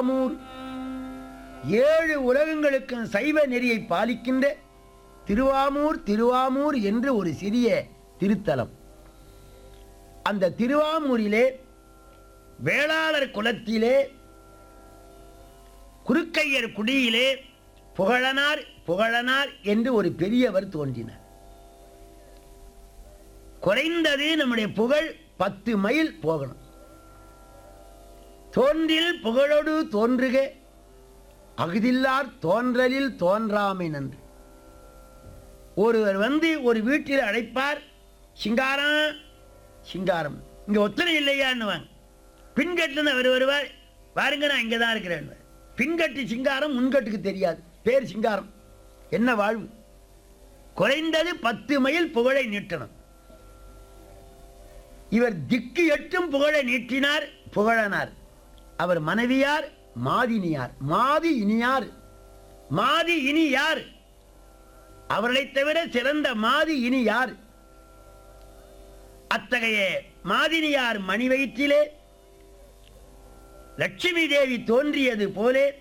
திருவாமூர் ஏழு உலகங்களுக்கும் சைவ நெறியை பாலிக்கின்ற திருவாமூர் திருவாமூர் என்று ஒரு சிறிய திருத்தலம் அந்த திருவாமூரிலே வேளாளர் குலத்திலே குறுக்கையர் குடியிலே புகழனார் புகழனார் என்று ஒரு பெரியவர் தோன்றினார் குறைந்தது நம்முடைய புகழ் பத்து மைல் போகணும் தோன்றில் புகழோடு தோன்றுக அகுதில்லார் தோன்றலில் தோன்றாமை நன்று ஒருவர் வந்து ஒரு வீட்டில் அழைப்பார் சிங்காரம் சிங்காரம் இங்க ஒத்தனை இல்லையான்னுவாங்க பின்கட்டுன்னு அவர் வருவார் பாருங்க நான் இங்கே தான் இருக்கிறேன் பின்கட்டு சிங்காரம் முன்கட்டுக்கு தெரியாது பேர் சிங்காரம் என்ன வாழ்வு குறைந்தது பத்து மைல் புகழை நீட்டணும் இவர் திக்கு எட்டும் புகழை நீட்டினார் புகழனார் அவர் மனைவியார் மாதினியார் மாதி இனியார் மாதி இனி யார் அவர்களைத் தவிர சிறந்த மாதி இனி யார் அத்தகைய மாதினியார் மணி வயிற்றிலே லட்சுமி தேவி தோன்றியது போலே